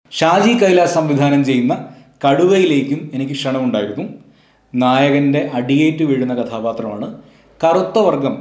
ഷാജി കൈലാസ് സംവിധാനം ചെയ്യുന്ന കടുവയിലേക്കും എനിക്ക് ക്ഷണമുണ്ടായിരുന്നു നായകൻ്റെ അടിയേറ്റ് വീഴുന്ന കഥാപാത്രമാണ് കറുത്ത വർഗം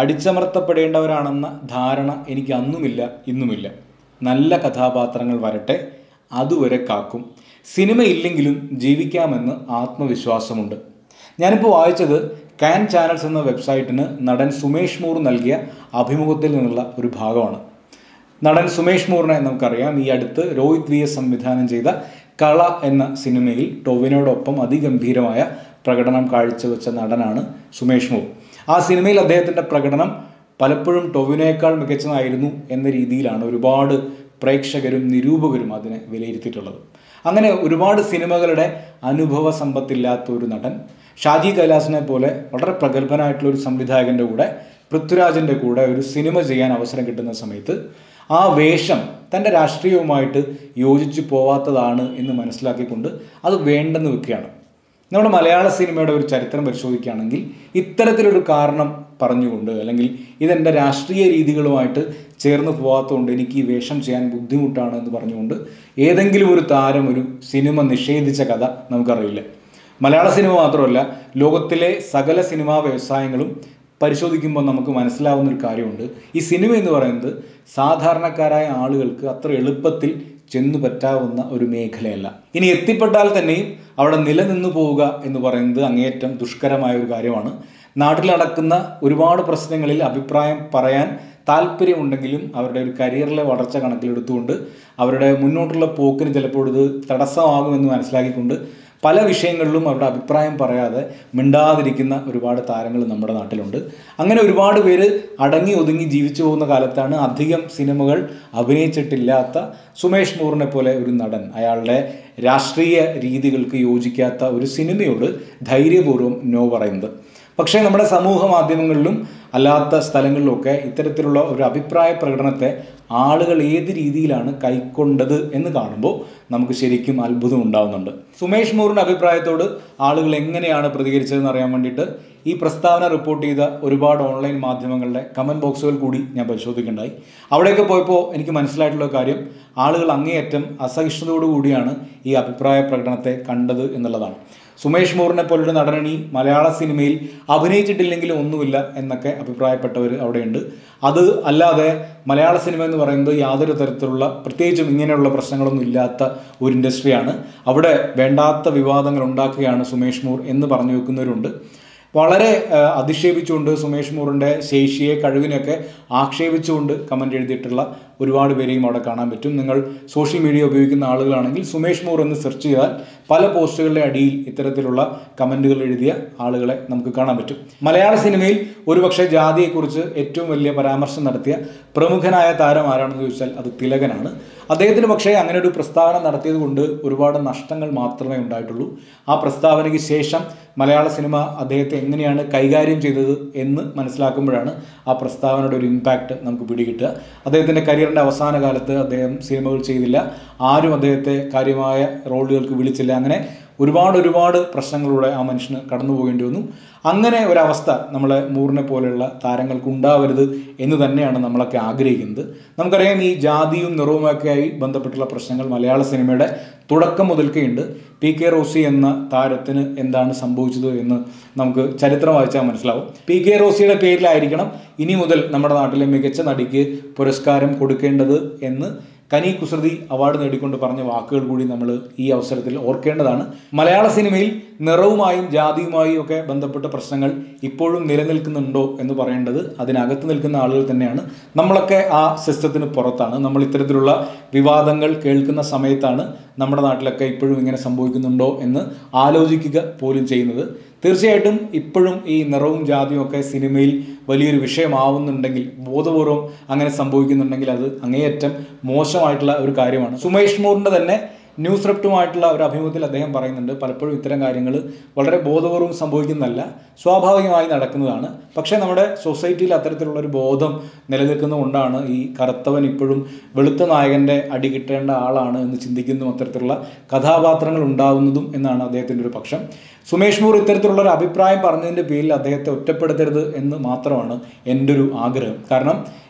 അടിച്ചമർത്തപ്പെടേണ്ടവരാണെന്ന ധാരണ എനിക്ക് അന്നുമില്ല ഇന്നുമില്ല നല്ല കഥാപാത്രങ്ങൾ വരട്ടെ അതുവരെ കാക്കും സിനിമ ഇല്ലെങ്കിലും ജീവിക്കാമെന്ന് ആത്മവിശ്വാസമുണ്ട് ഞാനിപ്പോൾ വായിച്ചത് കാൻ ചാനൽസ് എന്ന വെബ്സൈറ്റിന് നടൻ സുമേഷ് മൂർ നൽകിയ അഭിമുഖത്തിൽ നിന്നുള്ള ഒരു ഭാഗമാണ് നടൻ സുമേഷ് മൂറിനെ നമുക്കറിയാം ഈ അടുത്ത് രോഹിത് വി എസ് സംവിധാനം ചെയ്ത കള എന്ന സിനിമയിൽ ടൊവിനോടൊപ്പം അതിഗംഭീരമായ പ്രകടനം കാഴ്ചവെച്ച നടനാണ് സുമേഷ് മൂർ ആ സിനിമയിൽ അദ്ദേഹത്തിൻ്റെ പ്രകടനം പലപ്പോഴും ടൊവിനോയേക്കാൾ മികച്ചതായിരുന്നു എന്ന രീതിയിലാണ് ഒരുപാട് പ്രേക്ഷകരും നിരൂപകരും അതിനെ വിലയിരുത്തിയിട്ടുള്ളത് അങ്ങനെ ഒരുപാട് സിനിമകളുടെ അനുഭവ സമ്പത്തില്ലാത്ത ഒരു നടൻ ഷാജി കൈലാസിനെ പോലെ വളരെ പ്രഗത്ഭനായിട്ടുള്ള ഒരു സംവിധായകൻ്റെ കൂടെ പൃഥ്വിരാജിൻ്റെ കൂടെ ഒരു സിനിമ ചെയ്യാൻ അവസരം കിട്ടുന്ന സമയത്ത് ആ വേഷം തൻ്റെ രാഷ്ട്രീയവുമായിട്ട് യോജിച്ചു പോവാത്തതാണ് എന്ന് മനസ്സിലാക്കിക്കൊണ്ട് അത് വേണ്ടെന്ന് വെക്കുകയാണ് നമ്മുടെ മലയാള സിനിമയുടെ ഒരു ചരിത്രം പരിശോധിക്കുകയാണെങ്കിൽ ഇത്തരത്തിലൊരു കാരണം പറഞ്ഞുകൊണ്ട് അല്ലെങ്കിൽ ഇതെൻ്റെ രാഷ്ട്രീയ രീതികളുമായിട്ട് ചേർന്ന് പോകാത്തതുകൊണ്ട് എനിക്ക് ഈ വേഷം ചെയ്യാൻ ബുദ്ധിമുട്ടാണ് എന്ന് പറഞ്ഞുകൊണ്ട് ഏതെങ്കിലും ഒരു താരം ഒരു സിനിമ നിഷേധിച്ച കഥ നമുക്കറിയില്ല മലയാള സിനിമ മാത്രമല്ല ലോകത്തിലെ സകല സിനിമാ വ്യവസായങ്ങളും പരിശോധിക്കുമ്പോൾ നമുക്ക് മനസ്സിലാവുന്ന ഒരു കാര്യമുണ്ട് ഈ സിനിമ എന്ന് പറയുന്നത് സാധാരണക്കാരായ ആളുകൾക്ക് അത്ര എളുപ്പത്തിൽ ചെന്നു പറ്റാവുന്ന ഒരു മേഖലയല്ല ഇനി എത്തിപ്പെട്ടാൽ തന്നെയും അവിടെ നിലനിന്നു പോവുക എന്ന് പറയുന്നത് അങ്ങേയറ്റം ദുഷ്കരമായ ഒരു കാര്യമാണ് നാട്ടിൽ നടക്കുന്ന ഒരുപാട് പ്രശ്നങ്ങളിൽ അഭിപ്രായം പറയാൻ താല്പര്യമുണ്ടെങ്കിലും അവരുടെ ഒരു കരിയറിലെ വളർച്ച കണക്കിലെടുത്തുകൊണ്ട് അവരുടെ മുന്നോട്ടുള്ള പോക്കിന് ചിലപ്പോൾ ഇത് തടസ്സമാകുമെന്ന് മനസ്സിലാക്കിക്കൊണ്ട് പല വിഷയങ്ങളിലും അവരുടെ അഭിപ്രായം പറയാതെ മിണ്ടാതിരിക്കുന്ന ഒരുപാട് താരങ്ങൾ നമ്മുടെ നാട്ടിലുണ്ട് അങ്ങനെ ഒരുപാട് പേര് അടങ്ങി ഒതുങ്ങി ജീവിച്ചു പോകുന്ന കാലത്താണ് അധികം സിനിമകൾ അഭിനയിച്ചിട്ടില്ലാത്ത സുമേഷ് മൂറിനെ പോലെ ഒരു നടൻ അയാളുടെ രാഷ്ട്രീയ രീതികൾക്ക് യോജിക്കാത്ത ഒരു സിനിമയോട് ധൈര്യപൂർവ്വം നോ പറയുന്നത് പക്ഷേ നമ്മുടെ സമൂഹ മാധ്യമങ്ങളിലും അല്ലാത്ത സ്ഥലങ്ങളിലുമൊക്കെ ഇത്തരത്തിലുള്ള ഒരു അഭിപ്രായ പ്രകടനത്തെ ആളുകൾ ഏത് രീതിയിലാണ് കൈക്കൊണ്ടത് എന്ന് കാണുമ്പോൾ നമുക്ക് ശരിക്കും അത്ഭുതം ഉണ്ടാവുന്നുണ്ട് സുമേഷ് മൂറിൻ്റെ അഭിപ്രായത്തോട് ആളുകൾ എങ്ങനെയാണ് പ്രതികരിച്ചതെന്ന് അറിയാൻ വേണ്ടിയിട്ട് ഈ പ്രസ്താവന റിപ്പോർട്ട് ചെയ്ത ഒരുപാട് ഓൺലൈൻ മാധ്യമങ്ങളുടെ കമൻറ്റ് ബോക്സുകൾ കൂടി ഞാൻ പരിശോധിക്കേണ്ടായി അവിടെയൊക്കെ പോയപ്പോൾ എനിക്ക് മനസ്സിലായിട്ടുള്ള കാര്യം ആളുകൾ അങ്ങേയറ്റം അസഹിഷ്ണുതയോടു കൂടിയാണ് ഈ അഭിപ്രായ പ്രകടനത്തെ കണ്ടത് എന്നുള്ളതാണ് സുമേഷ് മൂറിനെ പോലൊരു നടനണി മലയാള സിനിമയിൽ അഭിനയിച്ചിട്ടില്ലെങ്കിലും ഒന്നുമില്ല എന്നൊക്കെ അഭിപ്രായപ്പെട്ടവർ അവിടെയുണ്ട് അത് അല്ലാതെ മലയാള സിനിമ എന്ന് പറയുന്നത് യാതൊരു തരത്തിലുള്ള പ്രത്യേകിച്ചും ഇങ്ങനെയുള്ള പ്രശ്നങ്ങളൊന്നും ഇല്ലാത്ത ഒരു ഇൻഡസ്ട്രിയാണ് അവിടെ വേണ്ടാത്ത വിവാദങ്ങൾ ഉണ്ടാക്കുകയാണ് സുമേഷ് മൂർ എന്ന് പറഞ്ഞു വെക്കുന്നവരുണ്ട് വളരെ ആ, അധിക്ഷേപിച്ചുകൊണ്ട് സുമേഷ് മൂറിൻ്റെ ശേഷിയെ കഴിവിനെയൊക്കെ ആക്ഷേപിച്ചുകൊണ്ട് കമൻ്റ് എഴുതിയിട്ടുള്ള ഒരുപാട് പേരെയും അവിടെ കാണാൻ പറ്റും നിങ്ങൾ സോഷ്യൽ മീഡിയ ഉപയോഗിക്കുന്ന ആളുകളാണെങ്കിൽ സുമേഷ് മൂർ എന്ന് സെർച്ച് ചെയ്താൽ പല പോസ്റ്റുകളുടെ അടിയിൽ ഇത്തരത്തിലുള്ള കമൻറ്റുകൾ എഴുതിയ ആളുകളെ നമുക്ക് കാണാൻ പറ്റും മലയാള സിനിമയിൽ ഒരുപക്ഷെ ജാതിയെക്കുറിച്ച് ഏറ്റവും വലിയ പരാമർശം നടത്തിയ പ്രമുഖനായ താരം ആരാണെന്ന് ചോദിച്ചാൽ അത് തിലകനാണ് അദ്ദേഹത്തിന് പക്ഷേ അങ്ങനെ ഒരു പ്രസ്താവന നടത്തിയത് കൊണ്ട് ഒരുപാട് നഷ്ടങ്ങൾ മാത്രമേ ഉണ്ടായിട്ടുള്ളൂ ആ പ്രസ്താവനയ്ക്ക് ശേഷം മലയാള സിനിമ അദ്ദേഹത്തെ എങ്ങനെയാണ് കൈകാര്യം ചെയ്തത് എന്ന് മനസ്സിലാക്കുമ്പോഴാണ് ആ പ്രസ്താവനയുടെ ഒരു ഇമ്പാക്റ്റ് നമുക്ക് പിടികിട്ടുക അദ്ദേഹത്തിൻ്റെ കരിയറിൻ്റെ അവസാന കാലത്ത് അദ്ദേഹം സിനിമകൾ ചെയ്തില്ല ആരും അദ്ദേഹത്തെ കാര്യമായ റോളുകൾക്ക് വിളിച്ചില്ല അങ്ങനെ ഒരുപാട് ഒരുപാട് പ്രശ്നങ്ങളിലൂടെ ആ മനുഷ്യന് കടന്നു പോകേണ്ടി വന്നു അങ്ങനെ ഒരവസ്ഥ നമ്മളെ മൂറിനെ പോലെയുള്ള താരങ്ങൾക്ക് ഉണ്ടാവരുത് എന്ന് തന്നെയാണ് നമ്മളൊക്കെ ആഗ്രഹിക്കുന്നത് നമുക്കറിയാം ഈ ജാതിയും നിറവുമൊക്കെയായി ബന്ധപ്പെട്ടുള്ള പ്രശ്നങ്ങൾ മലയാള സിനിമയുടെ തുടക്കം മുതൽക്കേ ഉണ്ട് പി കെ റോസി എന്ന താരത്തിന് എന്താണ് സംഭവിച്ചത് എന്ന് നമുക്ക് ചരിത്രം വായിച്ചാൽ മനസ്സിലാവും പി കെ റോസിയുടെ പേരിലായിരിക്കണം ഇനി മുതൽ നമ്മുടെ നാട്ടിലെ മികച്ച നടിക്ക് പുരസ്കാരം കൊടുക്കേണ്ടത് എന്ന് കനി കുസൃതി അവാർഡ് നേടിക്കൊണ്ട് പറഞ്ഞ വാക്കുകൾ കൂടി നമ്മൾ ഈ അവസരത്തിൽ ഓർക്കേണ്ടതാണ് മലയാള സിനിമയിൽ നിറവുമായും ജാതിയുമായും ഒക്കെ ബന്ധപ്പെട്ട പ്രശ്നങ്ങൾ ഇപ്പോഴും നിലനിൽക്കുന്നുണ്ടോ എന്ന് പറയേണ്ടത് അതിനകത്ത് നിൽക്കുന്ന ആളുകൾ തന്നെയാണ് നമ്മളൊക്കെ ആ സിസ്റ്റത്തിന് പുറത്താണ് നമ്മൾ ഇത്തരത്തിലുള്ള വിവാദങ്ങൾ കേൾക്കുന്ന സമയത്താണ് നമ്മുടെ നാട്ടിലൊക്കെ ഇപ്പോഴും ഇങ്ങനെ സംഭവിക്കുന്നുണ്ടോ എന്ന് ആലോചിക്കുക പോലും ചെയ്യുന്നത് തീർച്ചയായിട്ടും ഇപ്പോഴും ഈ നിറവും ജാതിയും ഒക്കെ സിനിമയിൽ വലിയൊരു വിഷയമാവുന്നുണ്ടെങ്കിൽ ബോധപൂർവം അങ്ങനെ സംഭവിക്കുന്നുണ്ടെങ്കിൽ അത് അങ്ങേയറ്റം മോശമായിട്ടുള്ള ഒരു കാര്യമാണ് സുമേഷ് മൂറിൻ്റെ തന്നെ ന്യൂസ് റെപ്റ്റുമായിട്ടുള്ള ഒരു അഭിമുഖത്തിൽ അദ്ദേഹം പറയുന്നുണ്ട് പലപ്പോഴും ഇത്തരം കാര്യങ്ങൾ വളരെ ബോധപൂർവം സംഭവിക്കുന്നതല്ല സ്വാഭാവികമായി നടക്കുന്നതാണ് പക്ഷേ നമ്മുടെ സൊസൈറ്റിയിൽ അത്തരത്തിലുള്ള ഒരു ബോധം നിലനിൽക്കുന്നതുകൊണ്ടാണ് ഈ കറുത്തവൻ ഇപ്പോഴും വെളുത്ത നായകൻ്റെ അടി കിട്ടേണ്ട ആളാണ് എന്ന് ചിന്തിക്കുന്നതും അത്തരത്തിലുള്ള കഥാപാത്രങ്ങൾ ഉണ്ടാവുന്നതും എന്നാണ് അദ്ദേഹത്തിൻ്റെ ഒരു പക്ഷം സുമേഷ് മൂർ ഇത്തരത്തിലുള്ള ഒരു അഭിപ്രായം പറഞ്ഞതിൻ്റെ പേരിൽ അദ്ദേഹത്തെ ഒറ്റപ്പെടുത്തരുത് എന്ന് മാത്രമാണ് എൻ്റെ ഒരു ആഗ്രഹം കാരണം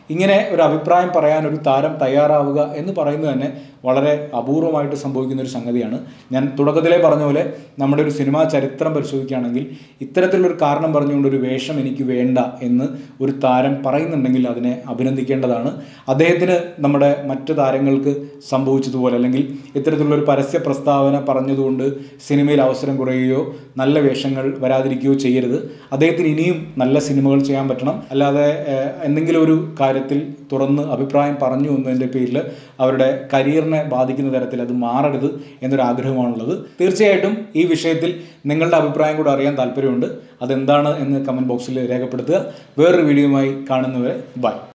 ഇങ്ങനെ ഒരു അഭിപ്രായം പറയാൻ ഒരു താരം തയ്യാറാവുക എന്ന് പറയുന്നത് തന്നെ വളരെ അപൂർവമായിട്ട് സംഭവിക്കുന്ന ഒരു സംഗതിയാണ് ഞാൻ തുടക്കത്തിലേ പറഞ്ഞ പോലെ നമ്മുടെ ഒരു സിനിമാ ചരിത്രം പരിശോധിക്കുകയാണെങ്കിൽ ഇത്തരത്തിലുള്ളൊരു കാരണം പറഞ്ഞുകൊണ്ട് ഒരു വേഷം എനിക്ക് വേണ്ട എന്ന് ഒരു താരം പറയുന്നുണ്ടെങ്കിൽ അതിനെ അഭിനന്ദിക്കേണ്ടതാണ് അദ്ദേഹത്തിന് നമ്മുടെ മറ്റു താരങ്ങൾക്ക് സംഭവിച്ചതുപോലെ അല്ലെങ്കിൽ ഇത്തരത്തിലുള്ളൊരു പരസ്യ പ്രസ്താവന പറഞ്ഞതുകൊണ്ട് സിനിമയിൽ അവസരം കുറയുകയോ നല്ല വേഷങ്ങൾ വരാതിരിക്കുകയോ ചെയ്യരുത് അദ്ദേഹത്തിന് ഇനിയും നല്ല സിനിമകൾ ചെയ്യാൻ പറ്റണം അല്ലാതെ ഏഹ്, എന്തെങ്കിലും ഒരു കാര്യത്തിൽ തുറന്ന് അഭിപ്രായം പറഞ്ഞു എന്നതിൻ്റെ പേരിൽ അവരുടെ കരിയറിനെ ബാധിക്കുന്ന തരത്തിൽ അത് മാറരുത് എന്നൊരു ആഗ്രഹമാണുള്ളത് തീർച്ചയായിട്ടും ഈ വിഷയത്തിൽ നിങ്ങളുടെ അഭിപ്രായം കൂടെ അറിയാൻ താല്പര്യമുണ്ട് അതെന്താണ് എന്ന് കമൻറ്റ് ബോക്സിൽ രേഖപ്പെടുത്തുക വേറൊരു വീഡിയോയുമായി കാണുന്നവരെ ബൈ